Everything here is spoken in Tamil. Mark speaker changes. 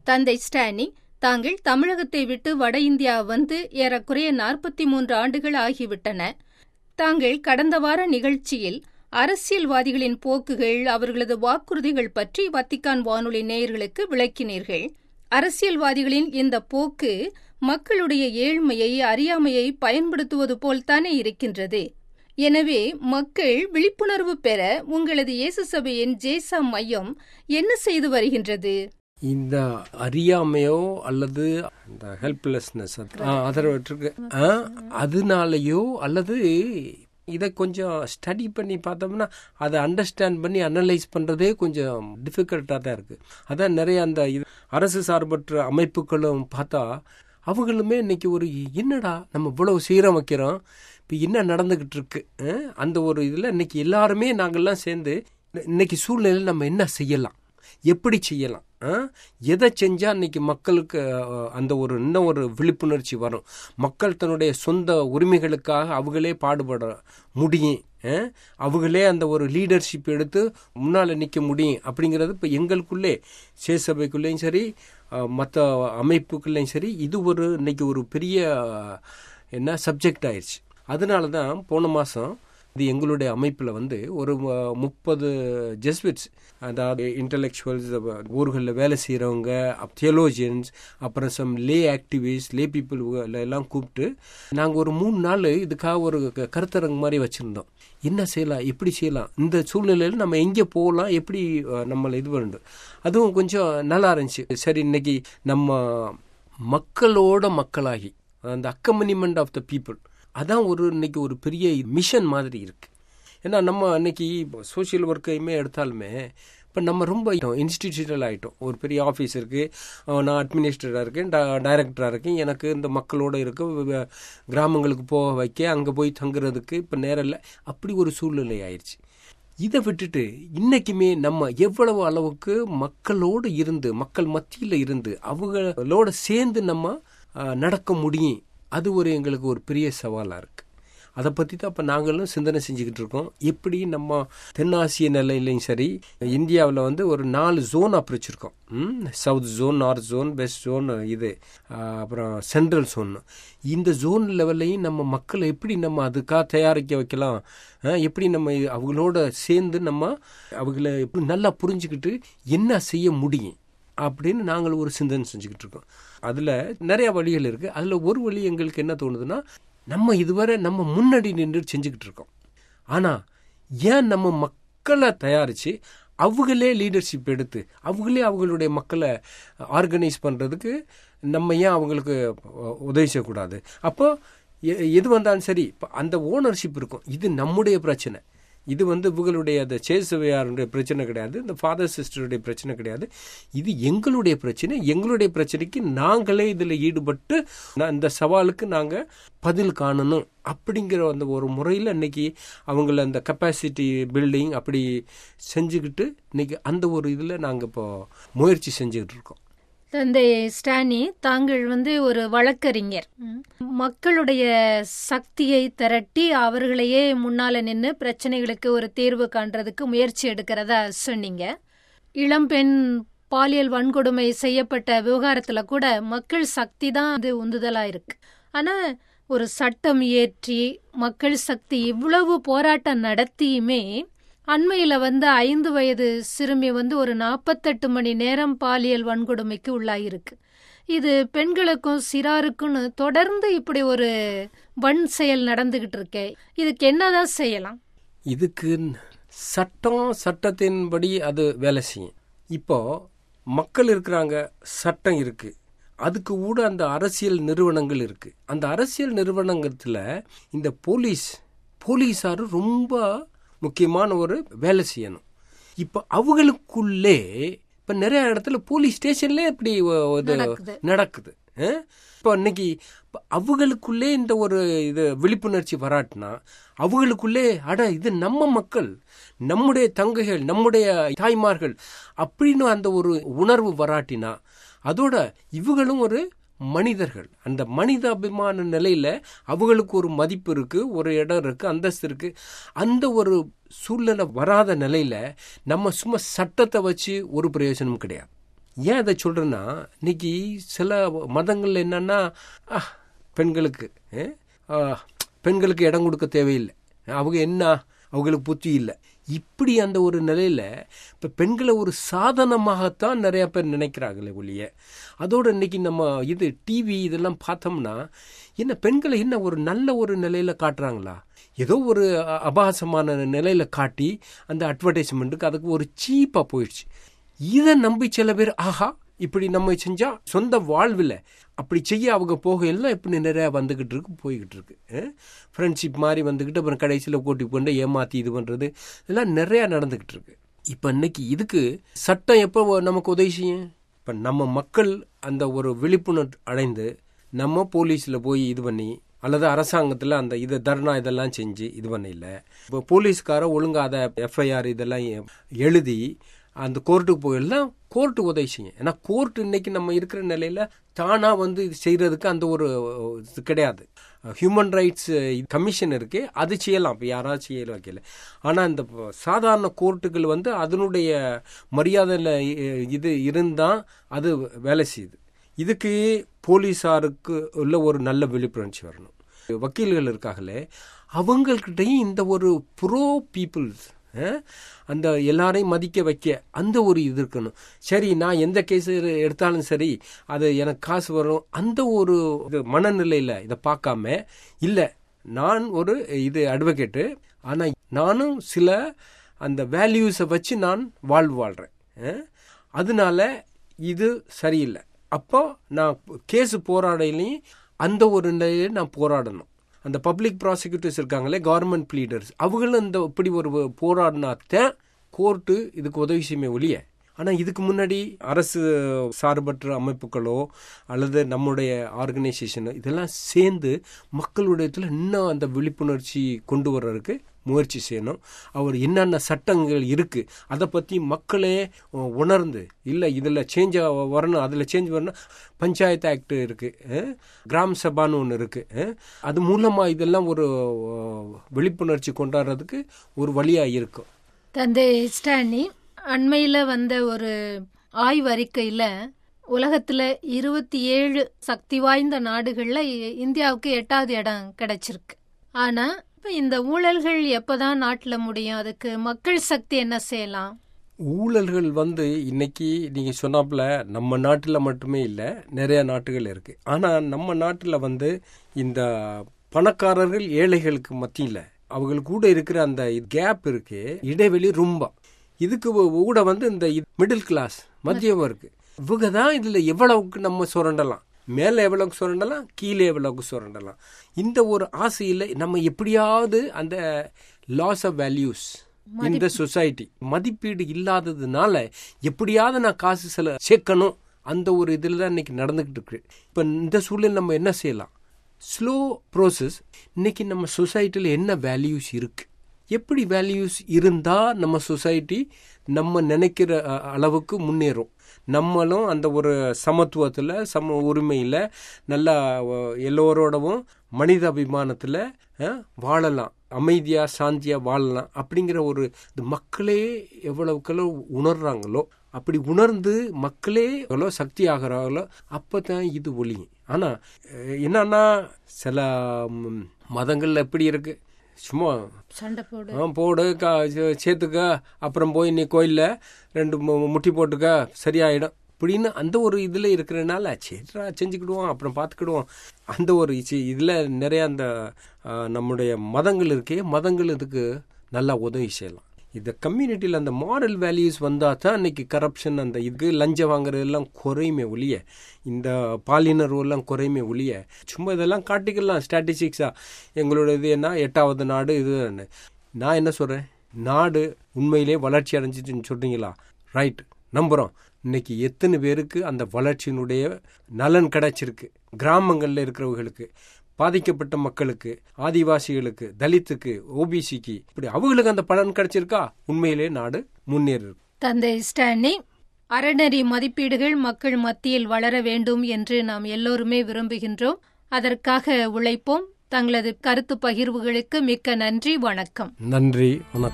Speaker 1: தந்தை ஸ்டானி தாங்கள் தமிழகத்தை விட்டு வட இந்தியா வந்து ஏறக்குறைய நாற்பத்தி மூன்று ஆண்டுகள் ஆகிவிட்டன தாங்கள் கடந்த வார நிகழ்ச்சியில் அரசியல்வாதிகளின் போக்குகள் அவர்களது வாக்குறுதிகள் பற்றி வத்திக்கான் வானொலி நேயர்களுக்கு விளக்கினீர்கள் அரசியல்வாதிகளின் இந்த போக்கு மக்களுடைய ஏழ்மையை அறியாமையை பயன்படுத்துவது போல்தானே இருக்கின்றது எனவே மக்கள் விழிப்புணர்வு பெற உங்களது இயேசு சபையின் ஜேசா மையம் என்ன செய்து வருகின்றது
Speaker 2: இந்த அறியாமையோ அல்லது இந்த ஹெல்ப்லெஸ்னஸ் அதற்கு அதனாலயோ அல்லது இதை கொஞ்சம் ஸ்டடி பண்ணி பார்த்தோம்னா அதை அண்டர்ஸ்டாண்ட் பண்ணி அனலைஸ் பண்ணுறதே கொஞ்சம் டிஃபிகல்ட்டாக தான் இருக்குது அதான் நிறைய அந்த இது அரசு சார்பற்ற அமைப்புகளும் பார்த்தா அவங்களுமே இன்னைக்கு ஒரு என்னடா நம்ம இவ்வளவு சீரமைக்கிறோம் இப்போ என்ன நடந்துக்கிட்டு இருக்கு அந்த ஒரு இதில் இன்னைக்கு எல்லாருமே நாங்கள்லாம் சேர்ந்து இன்னைக்கு சூழ்நிலையில் நம்ம என்ன செய்யலாம் எப்படி செய்யலாம் எதை செஞ்சால் இன்னைக்கு மக்களுக்கு அந்த ஒரு இன்னும் ஒரு விழிப்புணர்ச்சி வரும் மக்கள் தன்னுடைய சொந்த உரிமைகளுக்காக அவங்களே பாடுபட முடியும் அவங்களே அந்த ஒரு லீடர்ஷிப் எடுத்து முன்னால் நிற்க முடியும் அப்படிங்கிறது இப்போ எங்களுக்குள்ளே சேசபைக்குள்ளேயும் சரி மற்ற அமைப்புக்குள்ளேயும் சரி இது ஒரு இன்னைக்கு ஒரு பெரிய என்ன சப்ஜெக்ட் ஆயிடுச்சு அதனால தான் போன மாதம் இது எங்களுடைய அமைப்பில் வந்து ஒரு முப்பது ஜெஸ்விட்ஸ் அதாவது இன்டலெக்சுவல்ஸ் ஊர்களில் வேலை செய்கிறவங்க தியோலோஜியன்ஸ் அப்புறம் some lay activist lay people எல்லாம் கூப்பிட்டு நாங்கள் ஒரு மூணு நாள் இதுக்காக ஒரு கருத்தரங்கு மாதிரி வச்சுருந்தோம் என்ன செய்யலாம் எப்படி செய்யலாம் இந்த சூழ்நிலையில் நம்ம எங்கே போகலாம் எப்படி நம்மளை இது பண்ணணும் அதுவும் கொஞ்சம் நல்லா இருந்துச்சு சரி இன்னைக்கு நம்ம மக்களோட மக்களாகி அந்த அக்கம்பனிமெண்ட் ஆஃப் த பீப்புள் அதான் ஒரு இன்னைக்கு ஒரு பெரிய மிஷன் மாதிரி இருக்கு ஏன்னா நம்ம இன்னைக்கு சோசியல் ஒர்க்கையுமே எடுத்தாலுமே இப்போ நம்ம ரொம்ப இன்ஸ்டிடியூஷனல் ஆகிட்டோம் ஒரு பெரிய ஆஃபீஸ் இருக்குது நான் அட்மினிஸ்ட்ரேட்டராக இருக்கேன் டைரக்டராக இருக்கேன் எனக்கு இந்த மக்களோட இருக்க கிராமங்களுக்கு போக வைக்க அங்கே போய் தங்குறதுக்கு இப்போ நேரம் இல்லை அப்படி ஒரு சூழ்நிலை ஆயிடுச்சு இதை விட்டுட்டு இன்னைக்குமே நம்ம எவ்வளவு அளவுக்கு மக்களோடு இருந்து மக்கள் மத்தியில் இருந்து அவங்களோட சேர்ந்து நம்ம நடக்க முடியும் அது ஒரு எங்களுக்கு ஒரு பெரிய சவாலாக இருக்குது அதை பற்றி தான் இப்போ நாங்களும் சிந்தனை செஞ்சுக்கிட்டு இருக்கோம் எப்படி நம்ம தென்னாசிய நிலையிலையும் சரி இந்தியாவில் வந்து ஒரு நாலு ஜோனாக பிரிச்சிருக்கோம் south zone north zone west zone இது அப்புறம் சென்ட்ரல் ஜோன் இந்த ஜோன் லெவல்லையும் நம்ம மக்களை எப்படி நம்ம அதுக்காக தயாரிக்க வைக்கலாம் எப்படி நம்ம அவங்களோட சேர்ந்து நம்ம அவங்கள எப்படி நல்லா புரிஞ்சுக்கிட்டு என்ன செய்ய முடியும் அப்படின்னு நாங்கள் ஒரு சிந்தனை செஞ்சுக்கிட்டு இருக்கோம் அதில் நிறைய வழிகள் இருக்குது அதில் ஒரு வழி எங்களுக்கு என்ன தோணுதுன்னா நம்ம இதுவரை நம்ம முன்னாடி நின்று செஞ்சுக்கிட்டு இருக்கோம் ஆனால் ஏன் நம்ம மக்களை தயாரித்து அவங்களே லீடர்ஷிப் எடுத்து அவங்களே அவங்களுடைய மக்களை ஆர்கனைஸ் பண்ணுறதுக்கு நம்ம ஏன் அவங்களுக்கு உதவி செய்யக்கூடாது அப்போ எது வந்தாலும் சரி இப்போ அந்த ஓனர்ஷிப் இருக்கும் இது நம்முடைய பிரச்சனை இது வந்து இவங்களுடைய அந்த சேசுவையாருடைய பிரச்சனை கிடையாது இந்த ஃபாதர் சிஸ்டருடைய பிரச்சனை கிடையாது இது எங்களுடைய பிரச்சனை எங்களுடைய பிரச்சனைக்கு நாங்களே இதில் ஈடுபட்டு இந்த சவாலுக்கு நாங்கள் பதில் காணணும் அப்படிங்கிற அந்த ஒரு முறையில் இன்னைக்கு அவங்கள அந்த கெப்பாசிட்டி பில்டிங் அப்படி செஞ்சுக்கிட்டு இன்னைக்கு அந்த ஒரு இதில் நாங்கள் இப்போ முயற்சி செஞ்சுக்கிட்டு இருக்கோம்
Speaker 1: தந்தை ஸ்டானி தாங்கள் வந்து ஒரு வழக்கறிஞர் மக்களுடைய சக்தியை திரட்டி அவர்களையே முன்னால நின்று பிரச்சனைகளுக்கு ஒரு தீர்வு காண்றதுக்கு முயற்சி எடுக்கிறதா சொன்னீங்க இளம்பெண் பாலியல் வன்கொடுமை செய்யப்பட்ட விவகாரத்துல கூட மக்கள் சக்தி தான் அது உந்துதலா இருக்கு ஆனா ஒரு சட்டம் இயற்றி மக்கள் சக்தி இவ்வளவு போராட்டம் நடத்தியுமே அண்மையில வந்து ஐந்து வயது சிறுமி வந்து ஒரு நாற்பத்தெட்டு மணி நேரம் பாலியல் வன்கொடுமைக்கு உள்ளாயிருக்கு இது பெண்களுக்கும் சிறாருக்குன்னு தொடர்ந்து இப்படி ஒரு வன் செயல் நடந்துகிட்டு இருக்கே இதுக்கு என்னதான் செய்யலாம்
Speaker 2: இதுக்கு சட்டம் சட்டத்தின்படி அது வேலை செய்யும் இப்போ மக்கள் இருக்கிறாங்க சட்டம் இருக்கு அதுக்கு கூட அந்த அரசியல் நிறுவனங்கள் இருக்கு அந்த அரசியல் நிறுவனங்கத்தில் இந்த போலீஸ் போலீஸாரு ரொம்ப முக்கியமான ஒரு வேலை செய்யணும் இப்போ அவங்களுக்குள்ளே இப்போ நிறைய இடத்துல போலீஸ் ஸ்டேஷன்லேயே இப்படி நடக்குது இப்போ இன்னைக்கு அவங்களுக்குள்ளே இந்த ஒரு இது விழிப்புணர்ச்சி வராட்டினா அவங்களுக்குள்ளே அட இது நம்ம மக்கள் நம்முடைய தங்கைகள் நம்முடைய தாய்மார்கள் அப்படின்னு அந்த ஒரு உணர்வு வராட்டினா அதோட இவங்களும் ஒரு மனிதர்கள் அந்த மனித அபிமான நிலையில அவங்களுக்கு ஒரு மதிப்பு இருக்கு ஒரு இடம் இருக்கு அந்தஸ்து இருக்கு அந்த ஒரு சூழ்நிலை வராத நிலையில நம்ம சும்மா சட்டத்தை வச்சு ஒரு பிரயோஜனமும் கிடையாது ஏன் அதை சொல்றேன்னா இன்னைக்கு சில மதங்கள்ல என்னன்னா ஆ, பெண்களுக்கு ஏ, ஆ, பெண்களுக்கு இடம் கொடுக்க தேவையில்லை அவங்க என்ன அவங்களுக்கு புத்தி இல்லை இப்படி அந்த ஒரு நிலையில இப்ப பெண்களை ஒரு சாதனமாகத்தான் நிறைய பேர் நினைக்கிறாங்களே ஒழிய அதோட இன்னைக்கு நம்ம இது டிவி இதெல்லாம் பார்த்தோம்னா என்ன பெண்களை என்ன ஒரு நல்ல ஒரு நிலையில காட்டுறாங்களா ஏதோ ஒரு அ- அபாசமான நிலையில காட்டி அந்த அட்வர்டைஸ்மெண்ட்டுக்கு அதுக்கு ஒரு சீப்பா போயிடுச்சு இதை நம்பி சில பேர் ஆஹா இப்படி நம்ம செஞ்சா சொந்த வாழ்வில் அப்படி செய்ய அவங்க போக எல்லாம் இப்படி நிறைய வந்துகிட்டு இருக்கு போய்கிட்டு இருக்கு ஃப்ரெண்ட்ஷிப் மாதிரி வந்துக்கிட்டு அப்புறம் கடைசியில் கூட்டி கொண்டு ஏமாத்தி இது பண்றது இதெல்லாம் நிறைய நடந்துகிட்டு இருக்கு இப்போ இன்னைக்கு இதுக்கு சட்டம் எப்போ நமக்கு உதவி செய்யும் இப்போ நம்ம மக்கள் அந்த ஒரு விழிப்புணர்வு அடைந்து நம்ம போலீஸில் போய் இது பண்ணி அல்லது அரசாங்கத்தில் அந்த இதை தர்ணா இதெல்லாம் செஞ்சு இது பண்ணல இப்போ போலீஸ்கார ஒழுங்கா அதை எஃப்ஐஆர் இதெல்லாம் எ- எழுதி அந்த கோர்ட்டுக்கு போயெல்லாம் கோர்ட்டு உதவி செய்யும் ஏன்னா கோர்ட் இன்னைக்கு நம்ம இருக்கிற நிலையில தானா வந்து இது செய்யறதுக்கு அந்த ஒரு இது கிடையாது ஹியூமன் ரைட்ஸ் கமிஷன் இருக்கு அது செய்யலாம் இப்போ யாராவது செய்யல வைக்கல ஆனால் இந்த ப- சாதாரண கோர்ட்டுகள் வந்து அதனுடைய மரியாதையில் இது இருந்தால் அது வேலை செய்யுது இதுக்கு போலீஸாருக்கு உள்ள ஒரு நல்ல விழிப்புணர்ச்சி வரணும் வக்கீல்கள் இருக்காங்களே அவங்கள்கிட்டயும் இந்த ஒரு ப்ரோ பீப்புள்ஸ் அந்த எல்லாரையும் மதிக்க வைக்க அந்த ஒரு இது இருக்கணும் சரி நான் எந்த கேஸ் எடுத்தாலும் சரி அது எனக்கு காசு வரும் அந்த ஒரு இது மனநிலையில் இதை பார்க்காம இல்லை நான் ஒரு இது அட்வொகேட்டு ஆனால் நானும் சில அந்த வேல்யூஸை வச்சு நான் வாழ்வு வாழ்கிறேன் அஹ், அதனால இது சரியில்லை அப்போ நான் கேஸ் போராடையிலையும் அந்த ஒரு நிலையில நான் போராடணும் அந்த பப்ளிக் ப்ராசிக்யூட்டர்ஸ் இருக்காங்களே கவர்மெண்ட் ப்ளீடர்ஸ் அவங்களும் இந்த இப்படி ஒரு போராடினாத்தான் கோர்ட்டு இதுக்கு உதவி செய்யுமே ஒழிய ஆனால் இதுக்கு முன்னாடி அரசு சார்பற்ற அமைப்புகளோ அல்லது நம்முடைய ஆர்கனைசேஷனோ இதெல்லாம் சேர்ந்து மக்களுடையத்தில் இன்னும் அந்த விழிப்புணர்ச்சி கொண்டு வர்றதுக்கு முயற்சி செய்யணும் அவர் என்னென்ன சட்டங்கள் இருக்கு அதை பற்றி மக்களே அஹ், உணர்ந்து இல்லை இதில் சேஞ்ச் வரணும் அதில் சேஞ்ச் வரணும் பஞ்சாயத்து ஆக்ட் இருக்கு அஹ், கிராம் சபான்னு ஒன்று இருக்கு அஹ், அது மூலமாக இதெல்லாம் ஒரு அஹ், விழிப்புணர்ச்சி கொண்டாடுறதுக்கு ஒரு வழியாக இருக்கும்
Speaker 1: தந்தை ஸ்டானி அண்மையில வந்த ஒரு ஆய்வறிக்கையில உலகத்துல இருபத்தி ஏழு சக்தி வாய்ந்த நாடுகள்ல இ- இந்தியாவுக்கு எட்டாவது இடம் கிடைச்சிருக்கு ஆனா இப்ப இந்த ஊழல்கள் எப்பதான் நாட்டுல முடியும் அதுக்கு மக்கள் சக்தி என்ன செய்யலாம்
Speaker 2: ஊழல்கள் வந்து இன்னைக்கு நீங்க சொன்னாப்புல நம்ம நாட்டில் மட்டுமே இல்லை நிறைய நாட்டுகள் இருக்கு ஆனா நம்ம நாட்டில் வந்து இந்த பணக்காரர்கள் ஏழைகளுக்கு மத்தியில் அவங்களுக்கு கூட இருக்கிற அந்த கேப் இருக்கு இடைவெளி ரொம்ப இதுக்கு கூட வந்து இந்த மிடில் கிளாஸ் மத்தியம் இருக்கு இவங்க தான் இதுல எவ்வளவுக்கு நம்ம சுரண்டலாம் மேலே எவ்வளவுக்கு சுரண்டலாம் கீழே எவ்வளவுக்கு சுரண்டலாம் இந்த ஒரு ஆசையில் நம்ம எப்படியாவது அந்த லாஸ் ஆஃப் வேல்யூஸ் இந்த சொசைட்டி மதிப்பீடு இல்லாததுனால எப்படியாவது நான் காசு செல சேர்க்கணும் அந்த ஒரு இதில் தான் இன்னைக்கு நடந்துகிட்டு இருக்கு இப்போ இந்த சூழல் நம்ம என்ன செய்யலாம் ஸ்லோ ப்ரோசஸ் இன்னைக்கு நம்ம சொசைட்டியில் என்ன வேல்யூஸ் இருக்கு எப்படி வேல்யூஸ் இருந்தா நம்ம சொசைட்டி நம்ம நினைக்கிற அ- அளவுக்கு முன்னேறும் நம்மளும் அந்த ஒரு சமத்துவத்தில் சம உரிமையில் நல்லா அஹ், எல்லோரோடவும் மனித அபிமானத்தில் வாழலாம் அமைதியா சாந்தியா வாழலாம் அப்படிங்கிற ஒரு இது மக்களே எவ்வளவுக்கெவ்வளோ உணர்றாங்களோ அப்படி உணர்ந்து மக்களே எவ்வளோ சக்தி ஆகிறாங்களோ அப்போ தான் இது ஒளியும் ஆனால் என்னன்னா சில ம், மதங்கள்ல எப்படி இருக்கு சும்மா
Speaker 1: சண்டை போடு
Speaker 2: ஆ, போடு கா சே- சேர்த்துக்க அப்புறம் போய் நீ கோயிலில் ரெண்டு மு- முட்டி போட்டுக்க சரியாயிடும் அப்படின்னு அந்த ஒரு இதில் இருக்கிறனால சரிடா செஞ்சுக்கிடுவோம் அப்புறம் பார்த்துக்கிடுவோம் அந்த ஒரு இதில் நிறைய அந்த ஆ, நம்முடைய மதங்கள் இருக்கே மதங்கள் இதுக்கு நல்லா உதவி செய்யலாம் இந்த கம்யூனிட்டியில் அந்த மாரல் வேல்யூஸ் வந்தால் தான் இன்னைக்கு கரப்ஷன் அந்த இதுக்கு லஞ்சம் வாங்குறது எல்லாம் குறையுமே ஒழிய இந்த பாலினர் எல்லாம் குறையுமே ஒழிய சும்மா இதெல்லாம் காட்டிக்கலாம் ஸ்டாட்டிஸ்டிக்ஸாக எங்களோட இது என்ன எட்டாவது நாடு இது நான் என்ன சொல்கிறேன் நாடு உண்மையிலே வளர்ச்சி அடைஞ்சிட்டுன்னு சொல்றீங்களா ரைட் நம்புகிறோம் இன்னைக்கு எத்தனை பேருக்கு அந்த வளர்ச்சியினுடைய நலன் கிடைச்சிருக்கு கிராமங்களில் இருக்கிறவங்களுக்கு பாதிக்கப்பட்ட மக்களுக்கு ஆதிவாசிகளுக்கு தலித்துக்கு ஓபிசிக்கு இப்படி அவங்களுக்கு அந்த பலன் கிடைச்சிருக்கா உண்மையிலே நாடு முன்னேறி
Speaker 1: தந்தை ஸ்டானி அறநெறி மதிப்பீடுகள் மக்கள் மத்தியில் வளர வேண்டும் என்று நாம் எல்லோருமே விரும்புகின்றோம் அதற்காக உழைப்போம் தங்களது கருத்து பகிர்வுகளுக்கு மிக்க நன்றி வணக்கம்
Speaker 2: நன்றி வணக்கம்